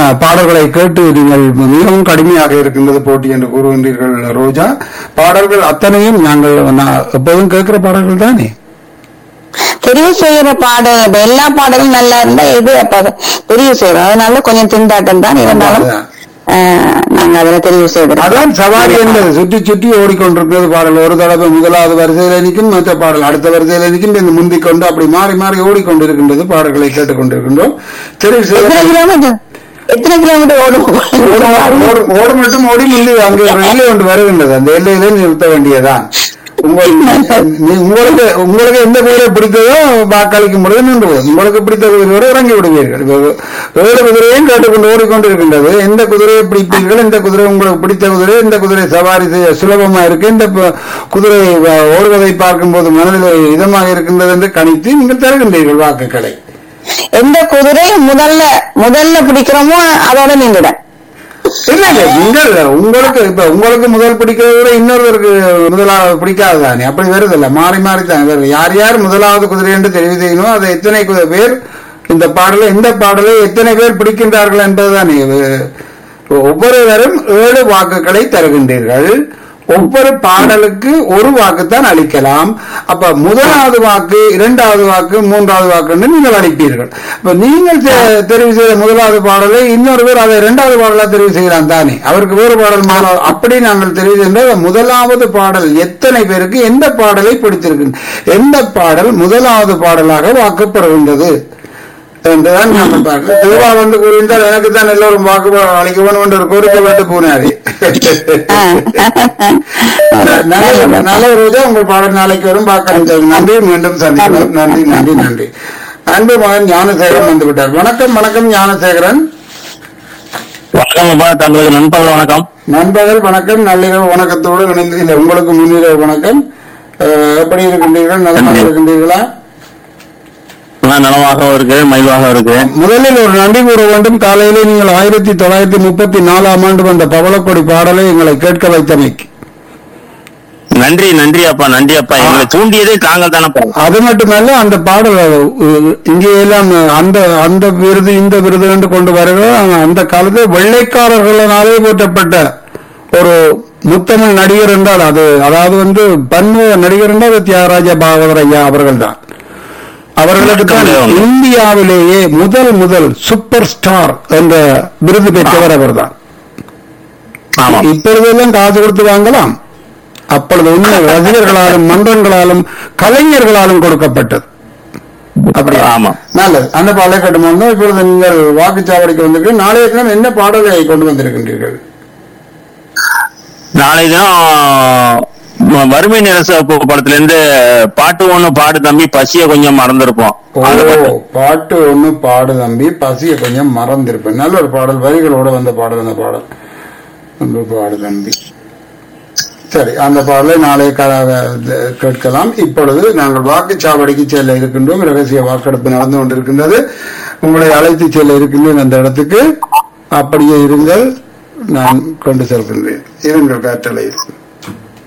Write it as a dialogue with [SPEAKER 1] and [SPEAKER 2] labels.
[SPEAKER 1] பாடல்களை கேட்டு நீங்கள் மிகவும் கடுமையாக இருக்கின்றது போட்டி என்று கூறுகின்றீர்கள் ரோஜா பாடல்கள் அத்தனையும் நாங்கள் நான் எப்போதும் கேட்கிற பாடல்கள் தானே
[SPEAKER 2] தெரிவு செய்யற பாடல் இப்ப எல்லா பாடலும் நல்லா இருந்தா எது அப்ப தெரிவு செய்யறோம் அதனால கொஞ்சம் திண்டாட்டம் தான் இருந்தாலும்
[SPEAKER 1] அதான்.
[SPEAKER 2] ஆஹ், நாங்க அதுல தெரிவு செய்யறோம்
[SPEAKER 1] அதான் சவாரி என்பது சுற்றி சுற்றி ஓடிக்கொண்டிருக்கிறது பாடல் ஒரு தடவை முதலாவது வரிசையில் நிற்கும் மற்ற பாடல் அடுத்த வரிசையில் நிற்கும் இந்த முந்திக் கொண்டு அப்படி மாறி மாறி ஓடிக்கொண்டிருக்கின்றது பாடல்களை கேட்டுக்கொண்டிருக்கின்றோம் தெரிவு செய்ய
[SPEAKER 2] எத்தனை கிலோமீட்டர் எத்தனை கிலோமீட்டர் ஓடும்
[SPEAKER 1] ஓடு- ஓடு மட்டும் ஓடி முந்தி அங்கே ஒரு எல்லை ஒன்று வருகின்றது அந்த எல்லையிலே நிறுத்த வேண்டியதான் உங்களுக்கு நீ- உங்களுக்கு உங்களுக்கு எந்த குதிரை பிடித்ததோ வாக்களிக்கும் பொழுது நின்று போகும். உங்களுக்கு பிடித்த குதிரையோடு இறங்கி விடுவீர்கள் இப்ப ஏழு குதிரையும் கேட்டுக்கொண்டு ஓடிக்கொண்டிருக்கின்றது எந்த குதிரையை பிடிப்பீர்கள் எந்த குதிரை உங்களுக்கு பிடித்த குதிரை எந்த குதிரை சவாரி செய்ய சுலபமா இருக்கு இந்த ப- குதிரை வ- ஓடுவதை பார்க்கும்போது மனதில் இதமாக இருக்கின்றது என்று கணித்து நீங்கள் தருகின்றீர்கள் வாக்குகளை
[SPEAKER 2] எந்த குதிரை முதல்ல முதல்ல பிடிக்கிறோமோ அதோட நின்றுட
[SPEAKER 1] இல்ல இல்ல நீங்கள் உங்களுக்கு இப்ப உங்களுக்கு முதல் பிடிக்கிறத விட இன்னொருவருக்கு முதலாவது பிடிக்காது தானே அப்படி வருதில்ல மாறி மாறி தான் வருது யார் யார் முதலாவது குதிரை என்று தெரிவு செய்யணும் அது எத்தனை குதிரை பேர் இந்த பாடலை இந்த பாடலை எத்தனை பேர் பிடிக்கின்றார்கள் என்பதுதானே இது- ஒவ்வொருவரும் ஏழு வாக்குகளை தருகின்றீர்கள் ஒவ்வொரு பாடலுக்கு ஒரு வாக்குத்தான் அளிக்கலாம் அப்ப முதலாவது வாக்கு இரண்டாவது வாக்கு மூன்றாவது வாக்கு நீங்கள் அளிப்பீர்கள் இப்ப நீங்கள் தெ- தெரிவு செய்த முதலாவது பாடலை இன்னொருவர் அதை இரண்டாவது பாடலா தெரிவு செய்யலாம் தானே அவருக்கு வேறு பாடல் முதலாவது அப்படி நாங்கள் தெரிவு செய்தால் முதலாவது பாடல் எத்தனை பேருக்கு எந்த பாடலை பிடித்திருக்கு எந்த பாடல் முதலாவது பாடலாக வாக்குப்படுகின்றது என்றுதான் நாங்கள் பார்க்கிறோம் திருவா வந்து கூறியிருந்தால் எனக்கு தான் எல்லோரும் வாக்கு அளிக்க வேண்டும் என்று ஒரு கோரிக்கை விட்டு போனாரு நல்ல நல்ல ரோஜா உங்கள் பாடல் நாளைக்கு வரும் பார்க்க நன்றி மீண்டும் சந்திக்கிறோம் நன்றி நன்றி நன்றி அன்பு மகன் ஞானசேகரன் வந்து விட்டார் வணக்கம் வணக்கம் ஞானசேகரன்
[SPEAKER 3] வணக்கம் அப்பா தங்களுக்கு நண்பர்கள் வணக்கம்
[SPEAKER 1] நண்பர்கள் வணக்கம் நள்ளிரவு வணக்கத்தோடு இணைந்து இல்லை உங்களுக்கு முன்னிரவு வணக்கம் அஹ், எப்படி இருக்கின்றீர்கள் நலமாக இருக்கின்றீர்களா
[SPEAKER 3] நான் நலமாக இருக்கு மகிழ்வாக இருக்கு
[SPEAKER 1] முதலில் ஒரு நன்றி கூற வேண்டும் காலையிலே நீங்கள் ஆயிரத்தி தொள்ளாயிரத்தி முப்பத்தி நாலாம் ஆண்டு வந்த பவளக்கொடி பாடலை எங்களை கேட்க வைத்தமைக்கு
[SPEAKER 3] நன்றி நன்றி அப்பா நன்றி அப்பா எங்களை தூண்டியதே தாங்கள் தானப்பா
[SPEAKER 1] அது மட்டுமல்ல அந்த பாடல் அஹ், இங்கே எல்லாம் அந்த அந்த விருது இந்த விருது என்று கொண்டு வருகிற அந்த காலத்தில் வெள்ளைக்காரர்களாலே போற்றப்பட்ட ஒரு முத்தமிழ் நடிகர் என்றால் அது அதாவது வந்து பன்முக நடிகர் என்றால் அது தியாகராஜ பாகவதர் ஐயா அவர்கள் தான் அவர்களுக்கு தான் இந்தியாவிலேயே முதல் முதல் சூப்பர் ஸ்டார் என்ற விருது பெற்றவர் அவர்தான்
[SPEAKER 3] ஆமா
[SPEAKER 1] இப்பொழுதெல்லாம் காசு கொடுத்து வாங்கலாம் அப்பொழுது உண்மை ரசிகர்களாலும் மன்றங்களாலும் கலைஞர்களாலும் கொடுக்கப்பட்டது அப்படி
[SPEAKER 3] ஆமா
[SPEAKER 1] நல்லது அந்த பாடலை கட்டுமாங்க இப்பொழுது நீங்கள் வாக்குச்சாவடிக்கு வந்திருக்கு நாளைய தினம் என்ன பாடலை கொண்டு வந்திருக்கின்றீர்கள்
[SPEAKER 3] நாளை தினம் ம- வறுமை நிரசப்பு படத்துல இருந்து பாட்டு ஒண்ணு பாடு தம்பி பசிய கொஞ்சம் மறந்திருப்போம்
[SPEAKER 1] ஓ
[SPEAKER 3] அது மட்டும்.
[SPEAKER 1] பாட்டு ஒண்ணு பாடு தம்பி பசிய கொஞ்சம் மறந்திருப்பேன் நல்ல ஒரு பாடல் வரிகளோட வந்த பாடல் அந்த பாடல் ஒன்று பாடு தம்பி சரி அந்த பாடலை நாளை க- கேட்கலாம் இப்பொழுது நாங்கள் வாக்குச்சாவடிக்கு செல்ல இருக்கின்றோம் ரகசிய வாக்கெடுப்பு நடந்து கொண்டிருக்கின்றது உங்களை அழைத்து செல்ல இருக்கின்றேன் அந்த இடத்துக்கு அப்படியே இருங்கள் நான் கொண்டு செல்கின்றேன் இருங்கள் காற்றலை